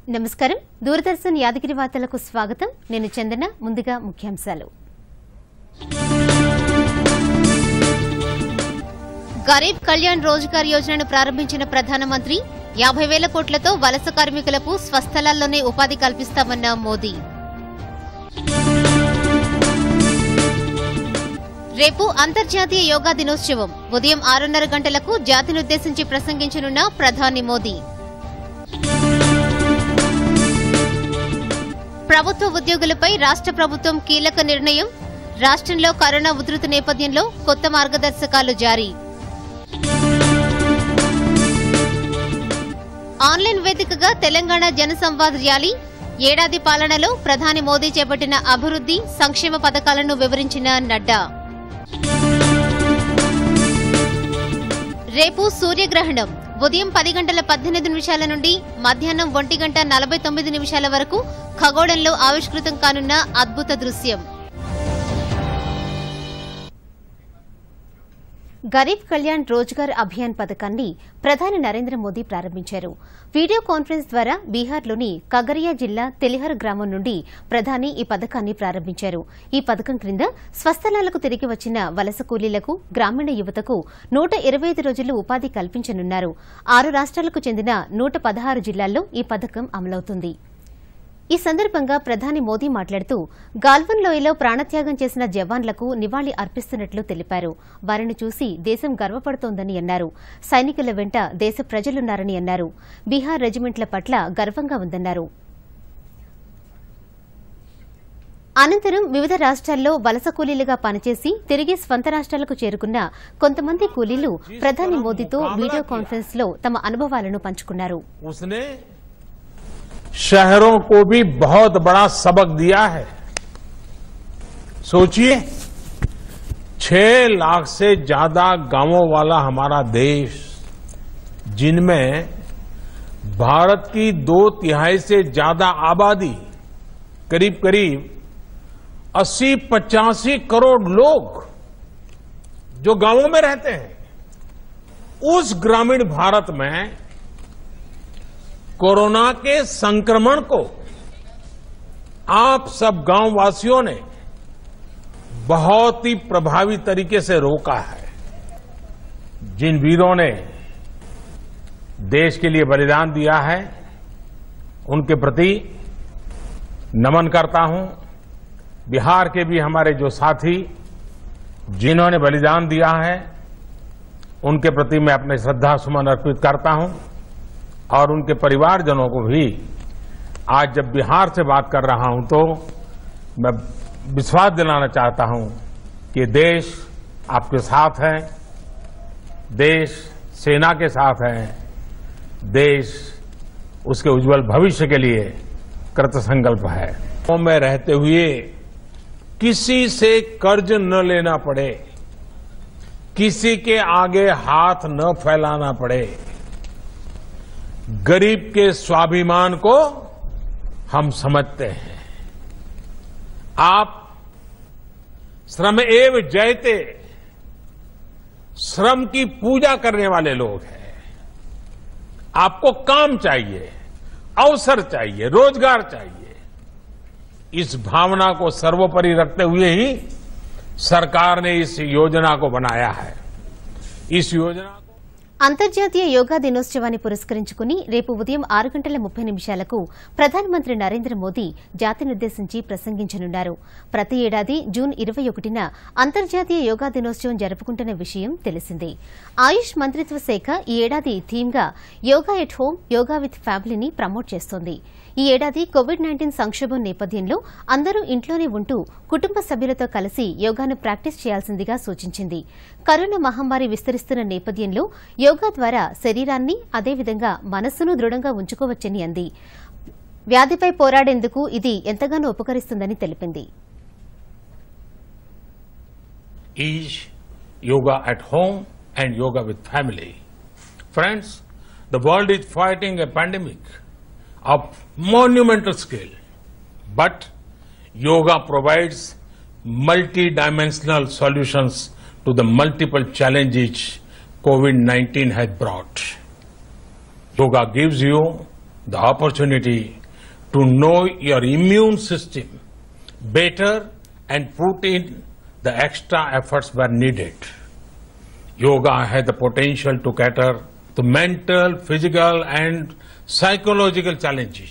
నమస్కారం దూరదర్శన్ యాదగిరి వార్తలకు స్వాగతం నేను చందన ముందుగా ముఖ్యాంశాలు గరీబ్ కళ్యాణ్ రోజ్గార్ యోజనను ప్రారంభించిన ప్రధానమంత్రి యాభై వేల కోట్లతో వలస కార్మికులకు స్వస్థలాల్లోనే ఉపాధి కల్పిస్తామన్న మోదీ రేపు అంతర్జాతీయ యోగా దినోత్సవం ఉదయం ఆరున్నర గంటలకు జాతినుద్దేశించి ప్రసంగించనున్న ప్రధాని మోదీ ప్రభుత్వ ఉద్యోగులపై రాష్ట్ర ప్రభుత్వం కీలక నిర్ణయం రాష్ట్రంలో కరోనా ఉధృతి నేపథ్యంలో కొత్త మార్గదర్శకాలు జారీ ఆన్లైన్ వేదికగా తెలంగాణ జన సంవాద్ ర్యాలీ ఏడాది పాలనలో ప్రధాని మోదీ చేపట్టిన అభివృద్ది సంక్షేమ పథకాలను వివరించిన నడ్డా రేపు సూర్యగ్రహణం ఉదయం పది గంటల పద్దెనిమిది నిమిషాల నుండి మధ్యాహ్నం ఒంటి గంట నలభై తొమ్మిది నిమిషాల వరకు ఖగోళంలో ఆవిష్కృతం కానున్న అద్భుత దృశ్యం గరీబ్ కళ్యాణ్ రోజ్గార్ అభియాన్ పథకాన్ని ప్రధాని నరేంద్ర మోదీ ప్రారంభించారు వీడియో కాన్ఫరెన్స్ ద్వారా బీహార్లోని కగరియా జిల్లా తెలిహర్ గ్రామం నుండి ప్రధాని ఈ పథకాన్ని ప్రారంభించారు ఈ పథకం క్రింద స్వస్థలాలకు తిరిగి వచ్చిన వలస కూలీలకు గ్రామీణ యువతకు నూట ఇరవై ఐదు రోజులు ఉపాధి కల్పించనున్నారు ఆరు రాష్ట్రాలకు చెందిన నూట పదహారు జిల్లాల్లో ఈ పథకం అమలవుతుంది ఈ సందర్భంగా ప్రధాని మోదీ మాట్లాడుతూ గాల్వన్ లోయలో ప్రాణత్యాగం చేసిన జవాన్లకు నివాళి అర్పిస్తున్నట్లు తెలిపారు వారిని చూసి దేశం గర్వపడుతోందని అన్నారు సైనికుల వెంట దేశ ప్రజలున్నారని అన్నారు బీహార్ రెజిమెంట్ల పట్ల గర్వంగా ఉందన్నారు అనంతరం వివిధ రాష్ట్రాల్లో వలస కూలీలుగా పనిచేసి తిరిగి స్వంత రాష్ట్రాలకు చేరుకున్న కొంతమంది కూలీలు ప్రధాని మోదీతో వీడియో కాన్ఫరెన్స్ లో తమ అనుభవాలను పంచుకున్నారు उसने शहरों को भी बहुत बड़ा सबक दिया है सोचिए छह लाख से ज्यादा गांवों वाला हमारा देश जिनमें भारत की दो तिहाई से ज्यादा आबादी करीब करीब अस्सी पचासी करोड़ लोग जो गांवों में रहते हैं उस ग्रामीण भारत में कोरोना के संक्रमण को आप सब गांव वासियों ने बहुत ही प्रभावी तरीके से रोका है जिन वीरों ने देश के लिए बलिदान दिया है उनके प्रति नमन करता हूं बिहार के भी हमारे जो साथी जिन्होंने बलिदान दिया है उनके प्रति मैं अपने श्रद्धा सुमन अर्पित करता हूं और उनके परिवारजनों को भी आज जब बिहार से बात कर रहा हूं तो मैं विश्वास दिलाना चाहता हूं कि देश आपके साथ है देश सेना के साथ है देश उसके उज्जवल भविष्य के लिए कृत संकल्प है गांव में रहते हुए किसी से कर्ज न लेना पड़े किसी के आगे हाथ न फैलाना पड़े गरीब के स्वाभिमान को हम समझते हैं आप श्रम एव जयते श्रम की पूजा करने वाले लोग हैं आपको काम चाहिए अवसर चाहिए रोजगार चाहिए इस भावना को सर्वोपरि रखते हुए ही सरकार ने इस योजना को बनाया है इस योजना को అంతర్జాతీయ యోగా దినోత్సవాన్ని పురస్కరించుకుని రేపు ఉదయం ఆరు గంటల ముప్పై నిమిషాలకు ప్రధానమంత్రి నరేంద్ర మోదీ జాతినుద్దేశించి ప్రసంగించనున్నారు ప్రతి ఏడాది జూన్ ఇరవై ఒకటిన అంతర్జాతీయ యోగా దినోత్సవం జరుపుకుంటున్న విషయం తెలిసిందే ఆయుష్ మంత్రిత్వ శాఖ ఈ ఏడాది థీమ్గా yoga at home yoga with ఫ్యామిలీని ప్రమోట్ చేస్తోంది ఈ ఏడాది కోవిడ్ నైన్టీన్ సంక్షోభం నేపథ్యంలో అందరూ ఇంట్లోనే ఉంటూ కుటుంబ సభ్యులతో కలిసి యోగాను ప్రాక్టీస్ చేయాల్సిందిగా సూచించింది కరోనా మహమ్మారి విస్తరిస్తున్న నేపథ్యంలో యోగా ద్వారా శరీరాన్ని అదేవిధంగా మనస్సును దృఢంగా ఉంచుకోవచ్చని అంది వ్యాధిపై పోరాడేందుకు ఇది ఎంతగానో ఉపకరిస్తుందని తెలిపింది is yoga at home and yoga with family. Friends, the world is fighting a pandemic of monumental scale, but yoga provides multi-dimensional solutions to the multiple challenges COVID-19 has brought. Yoga gives you the opportunity to know your immune system better and put in the extra efforts where needed. Yoga has the potential to cater to mental, physical, and psychological challenges.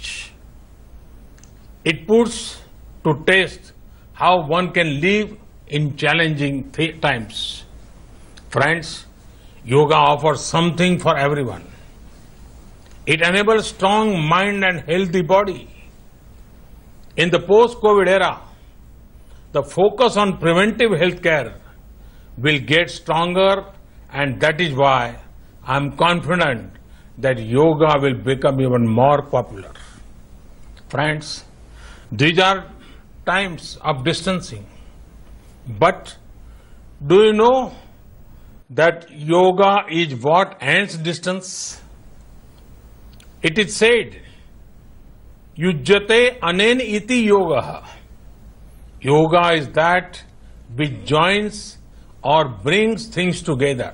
It puts to test how one can live in challenging th- times. Friends, yoga offers something for everyone. It enables strong mind and healthy body. In the post-COVID era, the focus on preventive health care will get stronger and that is why I am confident that yoga will become even more popular. Friends, these are times of distancing. But do you know that yoga is what ends distance? It is said, yujjate anen iti yoga. Yoga is that which joins or brings things together.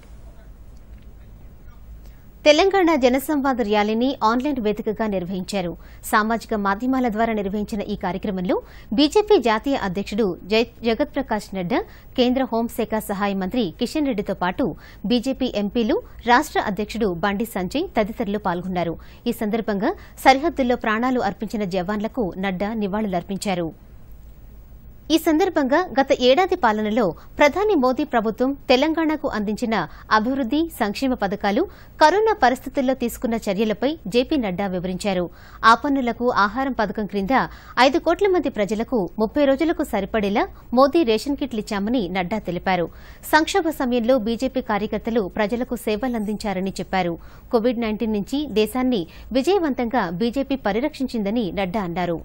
Telangana జనసంవాద ర్యాలీని online వేదికగా నిర్వహించారు సామాజిక మాధ్యమాల ద్వారా నిర్వహించిన ఈ కార్యక్రమంలో BJP జాతీయ అధ్యకుడు జై- జగత్ ప్రకాష్ నడ్డా కేంద్ర హోంశాఖ సహాయ మంత్రి కిషన్ రెడ్డితో పాటు బీజేపీ ఎంపీలు రాష్ట అధ్యకుడు బండి సంజయ్ తదితరులు పాల్గొన్నారు ఈ సందర్భంగా సరిహద్దుల్లో ప్రాణాలు అర్పించిన జవాన్లకు నడ్డా నివాళులర్పించారు ఈ సందర్భంగా గత ఏడాది పాలనలో ప్రధాని మోదీ ప్రభుత్వం తెలంగాణకు అందించిన అభివృద్ది సంక్షేమ పథకాలు కరోనా పరిస్థితుల్లో తీసుకున్న చర్యలపై జేపీ నడ్డా వివరించారు ఆపన్నులకు ఆహారం పథకం క్రింద ఐదు కోట్ల మంది ప్రజలకు ముప్పై రోజులకు సరిపడేలా మోదీ రేషన్ కిట్లు ఇచ్చామని నడ్డా తెలిపారు సంక్షోభ సమయంలో బీజేపీ కార్యకర్తలు ప్రజలకు సేవలందించారని చెప్పారు కోవిడ్ నైన్టీన్ నుంచి దేశాన్ని విజయవంతంగా బీజేపీ పరిరక్షించిందని నడ్డా అన్నారు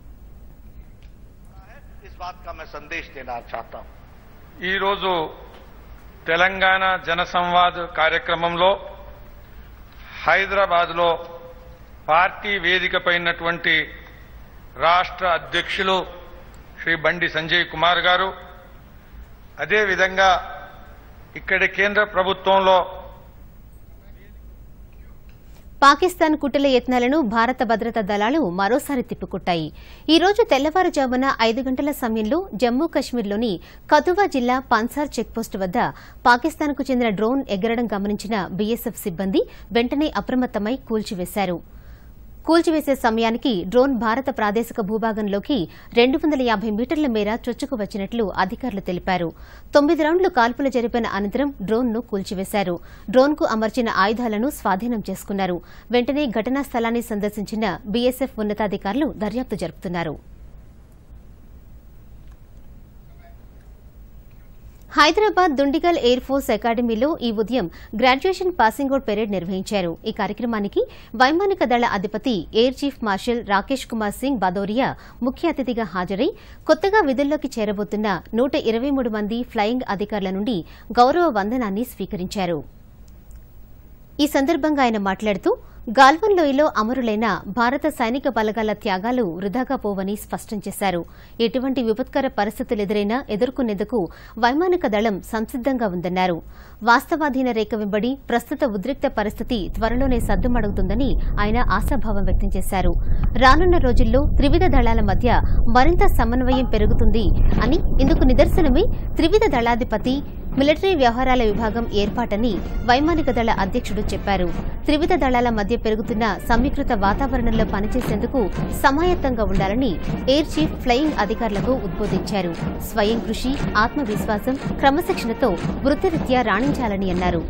इस बात का मैं संदेश देना चाहता हूं ఈరోజు తెలంగాణ జనసంవాద్ కార్యక్రమంలో హైదరాబాద్లో పార్టీ వేదికపైనటువంటి రాష్ట్ర అధ్యక్షులు శ్రీ బండి సంజయ్ కుమార్ గారు అదేవిధంగా ఇక్కడి కేంద్ర ప్రభుత్వంలో పాకిస్తాన్ కుట్రల యత్నాలను భారత భద్రతా దళాలు మరోసారి తిప్పికొట్టాయి ఈ రోజు తెల్లవారుజామున ఐదు గంటల సమయంలో జమ్మూ కశ్మీర్లోని కథువా జిల్లా పన్సార్ చెక్పోస్టు వద్ద పాకిస్తాన్కు చెందిన డ్రోన్ ఎగరడం గమనించిన బీఎస్ఎఫ్ సిబ్బంది వెంటనే అప్రమత్తమై కూల్చివేశారు కూల్చివేసే సమయానికి డ్రోన్ భారత ప్రాదేశిక భూభాగంలోకి రెండు వందల యాభై మీటర్ల మేర చొచ్చుకు వచ్చినట్లు అధికారులు తెలిపారు తొమ్మిది రౌండ్లు కాల్పులు జరిపిన అనంతరం డ్రోన్ను కూల్చివేశారు డ్రోన్కు అమర్చిన ఆయుధాలను స్వాధీనం చేసుకున్నారు వెంటనే ఘటనా స్థలాన్ని సందర్శించిన బీఎస్ఎఫ్ ఉన్నతాధికారులు దర్యాప్తు జరుపుతున్నారు హైదరాబాద్ దుండిగల్ ఎయిర్ ఫోర్స్ అకాడమీలో ఈ ఉదయం గ్రాడ్యుయేషన్ పాసింగ్ అవుట్ పెరేడ్ నిర్వహించారు ఈ కార్యక్రమానికి వైమానిక దళ అధిపతి air chief marshal Rakesh Kumar Singh Bhadauria ముఖ్య అతిథిగా హాజరై కొత్తగా విధుల్లోకి చేరబోతున్న నూట ఇరవై మూడు మంది ఫ్లయింగ్ అధికారుల నుండి గౌరవ వందనాన్ని స్వీకరించారు ఈ సందర్భంగా ఆయన మాట్లాడుతూ గాల్వన్ లోయలో అమరులైన భారత సైనిక బలగాల త్యాగాలు వృధాగా పోవని స్పష్టం చేశారు ఎటువంటి విపత్కర పరిస్థితులు ఎదురైనా ఎదుర్కొనేందుకు వైమానిక దళం సంసిద్దంగా ఉందన్నారు వాస్తవాధీన రేఖ వెంబడి ప్రస్తుత ఉద్రిక్త పరిస్థితి త్వరలోనే సద్దుమడుగుతుందని ఆయన ఆశాభావం వ్యక్తం చేశారు రానున్న రోజుల్లో త్రివిధ దళాల మధ్య మరింత సమన్వయం పెరుగుతుంది అని ఇందుకు నిదర్శనమే త్రివిధ దళాధిపతి మిలిటరీ వ్యవహారాల విభాగం ఏర్పాటని వైమానిక దళ అధ్యక్షుడు చెప్పారు త్రివిధ దళాల మధ్య పెరుగుతున్న సమీకృత వాతావరణంలో పనిచేసేందుకు సమాయత్తంగా ఉండాలని ఎయిర్ చీఫ్ ఫ్లయింగ్ అధికారులకు ఉద్బోధించారు స్వయం కృషి ఆత్మవిశ్వాసం క్రమశిక్షణతో వృత్తిరీత్యా రాణించాలని అన్నారు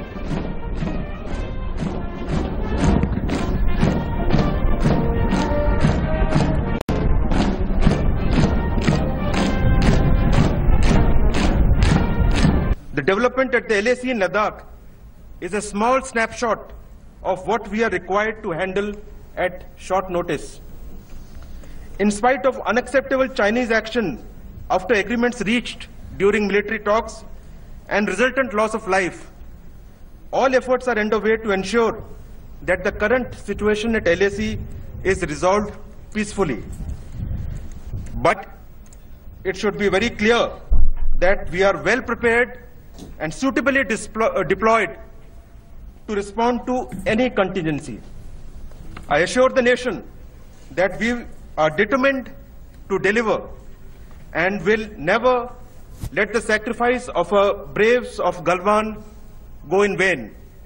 The development at the LAC in Ladakh is a small snapshot of what we are required to handle at short notice. In spite of unacceptable Chinese action after agreements reached during military talks and resultant loss of life, all efforts are underway to ensure that the current situation at LAC is resolved peacefully. But it should be very clear that we are well prepared and suitably displo- uh, deployed to respond to any contingency. I assure the nation that we are determined to deliver and will never let the sacrifice of our braves of Galwan go in vain.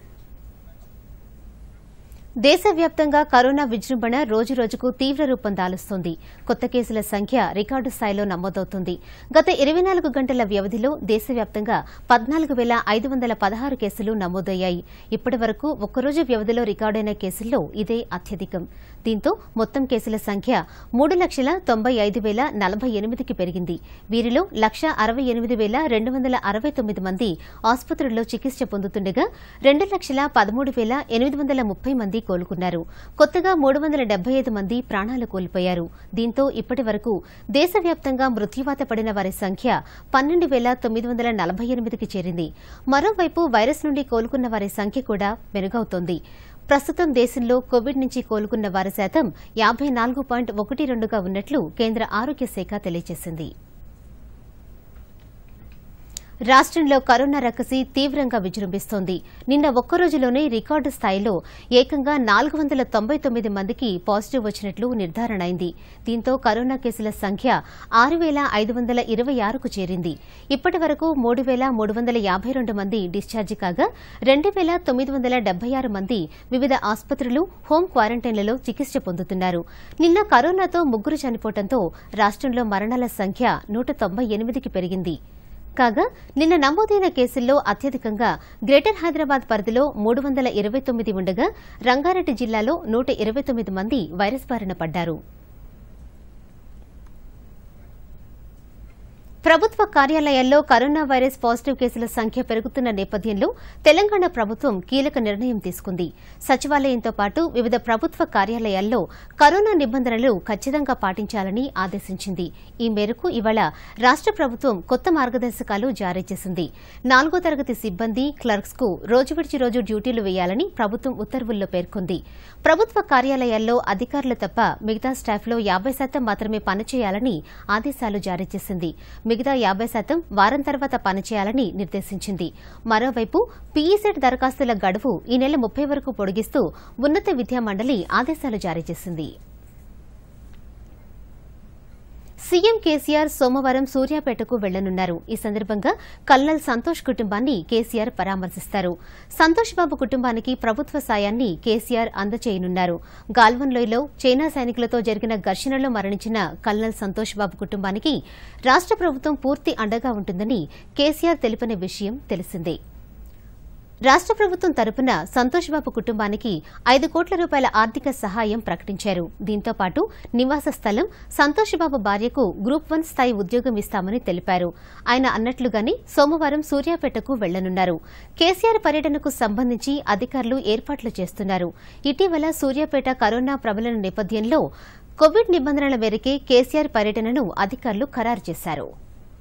దేశవ్యాప్తంగా corona విజృంభణ రోజురోజుకు తీవ్ర రూపం దాలుస్తోంది కొత్త కేసుల సంఖ్య record స్థాయిలో నమోదవుతోంది గత ఇరవై నాలుగు గంటల వ్యవధిలో దేశవ్యాప్తంగా పద్నాలుగు వేల ఐదు వందల పదహారు కేసులు నమోదయ్యాయి ఇప్పటి వరకు ఒక్కరోజు వ్యవధిలో రికార్డైన కేసుల్లో ఇదే అత్యధికం దీంతో మొత్తం కేసుల సంఖ్య మూడు లక్షల తొంభై ఐదు వేల నలభై ఎనిమిదికి పెరిగింది వీరిలో లక్ష అరవై ఎనిమిది వేల రెండు వందల అరవై తొమ్మిది మంది ఆసుపత్రుల్లో చికిత్స పొందుతుండగా రెండు లక్షల పదమూడు వేల ఎనిమిది వందల ముప్పై మంది కోలుకున్నారు కొత్తగా మూడు వందల డెబ్బై ఐదు మంది ప్రాణాలు కోల్పోయారు దీంతో ఇప్పటి వరకు దేశవ్యాప్తంగా మృత్యువాత పడిన వారి సంఖ్య పన్నెండు వేల తొమ్మిది వందల నలభై ఎనిమిదికి చేరింది మరోవైపు వైరస్ నుండి కోలుకున్న వారి సంఖ్య కూడా మెరుగవుతోంది ప్రస్తుతం దేశంలో కోవిడ్ నుంచి కోలుకున్న వారి శాతం యాబై నాలుగు పాయింట్ ఒకటి రెండుగా ఉన్నట్లు కేంద్ర ఆరోగ్య శాఖ తెలియజేసింది రాష్ట్రంలో కరోనా రక్కసి తీవ్రంగా విజృంభిస్తోంది నిన్న ఒక్కరోజులోనే రికార్డు స్థాయిలో ఏకంగా నాలుగు వందల తొంభై తొమ్మిది మందికి పాజిటివ్ వచ్చినట్లు నిర్ధారణ అయింది దీంతో కరోనా కేసుల సంఖ్య ఆరు వేల ఐదు వందల ఇరవై ఆరుకు చేరింది ఇప్పటి వరకు మూడు వేల మూడు వందల యాభై రెండు మంది డిశ్చార్జి కాగా రెండు వేల తొమ్మిది వందల డెబ్బై ఆరు మంది వివిధ ఆసుపత్రులు హోం క్వారంటైన్లలో చికిత్స పొందుతున్నారు నిన్న కరోనాతో ముగ్గురు చనిపోవడంతో రాష్ట్రంలో మరణాల సంఖ్య నూట తొంభై ఎనిమిదికి పెరిగింది కాగా నిన్న నమోదైన కేసుల్లో అత్యధికంగా గ్రేటర్ హైదరాబాద్ పరిధిలో మూడు వందల ఇరవై తొమ్మిది ఉండగా రంగారెడ్డి జిల్లాలో నూట ఇరవై తొమ్మిది మంది వైరస్ బారిన పడ్డారు ప్రభుత్వ కార్యాలయాల్లో కరోనా వైరస్ పాజిటివ్ కేసుల సంఖ్య పెరుగుతున్న నేపథ్యంలో తెలంగాణ ప్రభుత్వం కీలక నిర్ణయం తీసుకుంది సచివాలయంతో పాటు వివిధ ప్రభుత్వ కార్యాలయాల్లో కరోనా నిబంధనలు ఖచ్చితంగా పాటించాలని ఆదేశించింది ఈ మేరకు ఇవాళ రాష్ట ప్రభుత్వం కొత్త మార్గదర్శకాలు జారీ చేసింది నాలుగో తరగతి సిబ్బంది క్లర్క్స్ కు రోజు విడిచి రోజు డ్యూటీలు వేయాలని ప్రభుత్వం ఉత్తర్వుల్లో పేర్కొంది ప్రభుత్వ కార్యాలయాల్లో అధికారులు తప్ప మిగతా స్టాఫ్లో యాబై శాతం మాత్రమే పనిచేయాలని ఆదేశాలు జారీ చేసింది మిగతా యాబై శాతం వారం తర్వాత పనిచేయాలని నిర్దేశించింది మరోవైపు పీఈసెట్ దరఖాస్తుల గడువు ఈ నెల ముప్పై వరకు పొడిగిస్తూ ఉన్నత విద్యామండలి ఆదేశాలు జారీ చేసింది సీఎం కేసీఆర్ సోమవారం సూర్యాపేటకు వెళ్లనున్నారు ఈ సందర్భంగా కల్నల్ సంతోష్ కుటుంబాన్ని కేసీఆర్ పరామర్శిస్తారు సంతోష్ బాబు కుటుంబానికి ప్రభుత్వ సాయాన్ని కేసీఆర్ అందచేయనున్నారు గాల్వన్లోయలో చైనా సైనికులతో జరిగిన ఘర్షణలో మరణించిన కల్నల్ సంతోష్ బాబు కుటుంబానికి రాష్ట ప్రభుత్వం పూర్తి అండగా ఉంటుందని కేసీఆర్ తెలిపిన విషయం తెలిసిందే రాష్ట ప్రభుత్వం తరపున సంతోష్ బాబు కుటుంబానికి ఐదు కోట్ల రూపాయల ఆర్థిక సహాయం ప్రకటించారు దీంతో పాటు నివాస స్థలం సంతోష్ బాబు భార్యకు గ్రూప్ వన్ స్థాయి ఉద్యోగం ఇస్తామని తెలిపారు ఆయన అన్నట్లుగానే సోమవారం సూర్యాపేటకు వెళ్లనున్నారు కేసీఆర్ పర్యటనకు సంబంధించి అధికారులు ఏర్పాట్లు చేస్తున్నారు ఇటీవల సూర్యాపేట కరోనా ప్రబలన నేపథ్యంలో కోవిడ్ నిబంధనల మేరకే కేసీఆర్ పర్యటనను అధికారులు ఖరారు చేశారు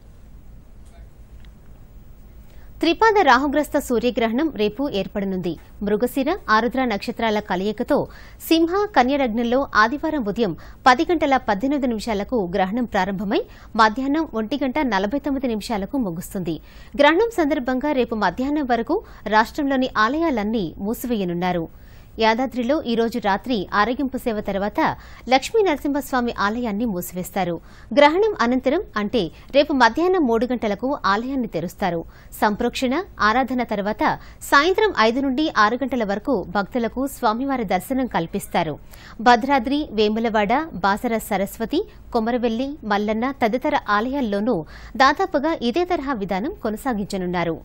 త్రిపాద రాహుగ్రస్త సూర్యగ్రహణం రేపు ఏర్పడనుంది మృగశిర ఆరుద్ర నక్షత్రాల కలయికతో సింహ కన్యరగ్నంలో ఆదివారం ఉదయం పది గంటల పద్దెనిమిది నిమిషాలకు గ్రహణం ప్రారంభమై మధ్యాహ్నం ఒంటి గంట నలభై తొమ్మిది నిమిషాలకు ముగుస్తుంది గ్రహణం సందర్భంగా రేపు మధ్యాహ్నం వరకు రాష్ట్రంలోని ఆలయాలన్నీ మూసివేయనున్నారు యాదాద్రిలో ఈ రోజు రాత్రి ఆరగింపు సేవ తర్వాత లక్ష్మీ నరసింహస్వామి ఆలయాన్ని మూసివేస్తారు గ్రహణం అనంతరం అంటే రేపు మధ్యాహ్నం మూడు గంటలకు ఆలయాన్ని తెరుస్తారు సంప్రోక్షణ ఆరాధన తర్వాత సాయంత్రం ఐదు నుండి ఆరు గంటల వరకు భక్తులకు స్వామివారి దర్శనం కల్పిస్తారు భద్రాద్రి వేములవాడ బాసర సరస్వతి కొమరవెల్లి మల్లన్న తదితర ఆలయాల్లోనూ దాదాపుగా ఇదే తరహా విధానం కొనసాగించనున్నారు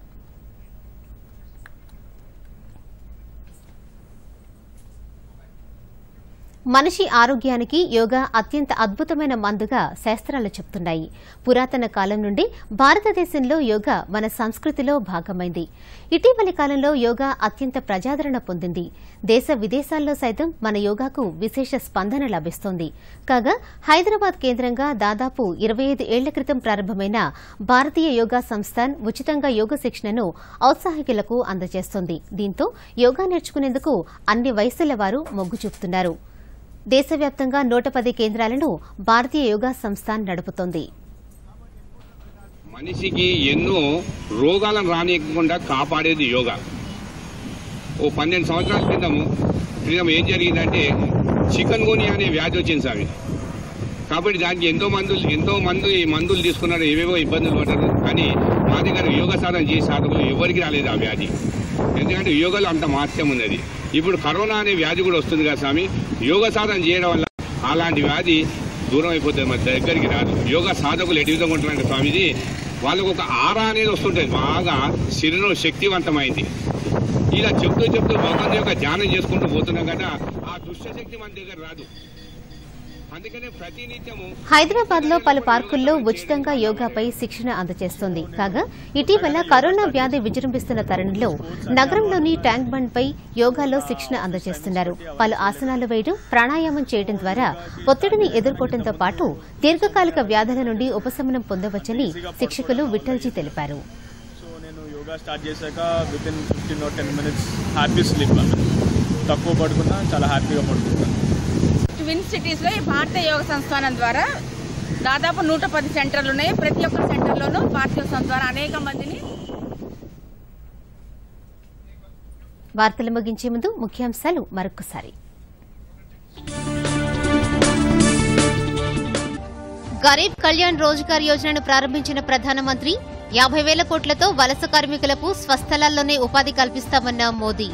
మనిషి ఆరోగ్యానికి యోగా అత్యంత అద్భుతమైన మందుగా శాస్త్రాలు చెప్తున్నాయి పురాతన కాలం నుండి భారతదేశంలో యోగా మన సంస్కృతిలో భాగమైంది ఇటీవలి కాలంలో యోగా అత్యంత ప్రజాదరణ పొందింది దేశ విదేశాల్లో సైతం మన యోగాకు విశేష స్పందన లభిస్తోంది కాగా హైదరాబాద్ కేంద్రంగా దాదాపు ఇరవై ఐదు ఏళ్ల క్రితం ప్రారంభమైన భారతీయ యోగా సంస్థాన్ ఉచితంగా యోగ శిక్షణను ఔత్సాహికులకు అందజేస్తోంది దీంతో యోగా నేర్చుకునేందుకు అన్ని వయసుల వారు మొగ్గు చూపుతున్నారు దేశవ్యాప్తంగా నూట పది కేంద్రాలను భారతీయ యోగా సంస్థాన్ నడుపుతోంది మనిషికి ఎన్నో రోగాలను రానియకుండా కాపాడేది యోగా ఓ పన్నెండు సంవత్సరాల క్రితము క్రితం ఏం జరిగిందంటే చికెన్ గుని అనే వ్యాధి వచ్చింది స్వామి కాబట్టి దానికి ఎంతో మందులు ఎంతో మంది మందులు తీసుకున్నారు ఏవేవో ఇబ్బందులు పడ్డారు కానీ మా దగ్గర యోగ సాధన చేసే సాధకులు ఎవరికి రాలేదు ఆ వ్యాధి ఎందుకంటే యోగాలో అంత మహత్యం ఉన్నది ఇప్పుడు కరోనా అనే వ్యాధి కూడా వస్తుంది కదా స్వామి యోగ సాధన చేయడం వల్ల అలాంటి వ్యాధి దూరం అయిపోతుంది మన దగ్గరికి రాదు యోగా సాధకులు ఎటు విధంగా ఉంటున్నారంటే స్వామిది వాళ్ళకు ఒక ఆరా అనేది వస్తుంటుంది బాగా శరీరం శక్తివంతమైంది ఇలా చెప్తూ చెప్తూ భగవంతు యొక్క ధ్యానం చేసుకుంటూ పోతున్నాం కదా ఆ దుష్ట శక్తి మన దగ్గర రాదు అందుకనే ప్రతినిత్యము హైదరాబాద్ లో పలు పార్కుల్లో ఉచితంగా యోగాపై శిక్షణ అందజేస్తోంది కాగా ఇటీవల కరోనా వ్యాధి విజృంభిస్తున్న తరుణంలో నగరంలోని ట్యాంక్ బండ్ పై యోగాలో శిక్షణ అందజేస్తున్నారు పలు ఆసనాలు వేయడం ప్రాణాయామం చేయడం ద్వారా ఒత్తిడిని ఎదుర్కోవడంతో పాటు దీర్ఘకాలిక వ్యాధుల నుండి ఉపశమనం పొందవచ్చని శిక్షకులు విఠల్జీ తెలిపారు సో నేను యోగా స్టార్ట్ చేశాక with in fifteen or ten minutes happy sleep తక్కువ పడుకున్నా చాలా హ్యాపీగా పడుకుంటాను ట్విన్ సిటీస్లో ఈ భారతీయ యోగ సంస్థానం ద్వారా దాదాపు నూట పది సెంటర్లు ఉన్నాయి ప్రతి ఒక్క సెంటర్లోనూ భారతీయ యోగ సంస్థ ద్వారా అనేక మందిని వార్తలు ముగించే ముందు ముఖ్యాంశాలు మరొకసారి గరీబ్ కళ్యాణ్ రోజ్గార్ యోజనను ప్రారంభించిన ప్రధానమంత్రి యాభై వేల కోట్లతో వలస కార్మికులకు స్వస్థలాల్లోనే ఉపాధి కల్పిస్తామన్న మోదీ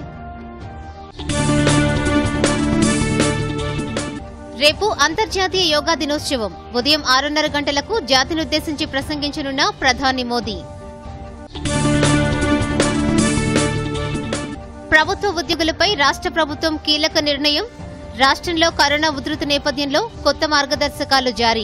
రేపు అంతర్జాతీయ యోగా దినోత్సవం ఉదయం ఆరున్నర గంటలకు జాతినుద్దేశించి ప్రసంగించనున్న ప్రధాని మోదీ ప్రభుత్వ ఉద్యోగులపై రాష్ట్ర ప్రభుత్వం కీలక నిర్ణయం రాష్ట్రంలో కరోనా ఉధృతి నేపథ్యంలో కొత్త మార్గదర్శకాలు జారీ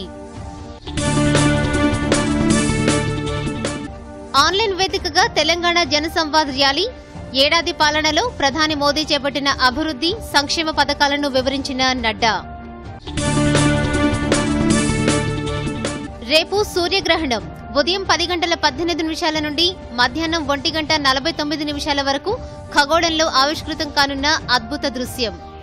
ఆన్లైన్ వేదికగా తెలంగాణ జనసంవాద్ ర్యాలీ ఏడాది పాలనలో ప్రధాని మోదీ చేపట్టిన అభివృద్ది సంక్షేమ పథకాలను వివరించిన నడ్డా రేపు సూర్యగ్రహణం ఉదయం పది గంటల పద్దెనిమిది నిమిషాల నుండి మధ్యాహ్నం ఒంటి గంట నలభై తొమ్మిది నిమిషాల వరకు ఖగోళంలో ఆవిష్కృతం కానున్న అద్భుత దృశ్యం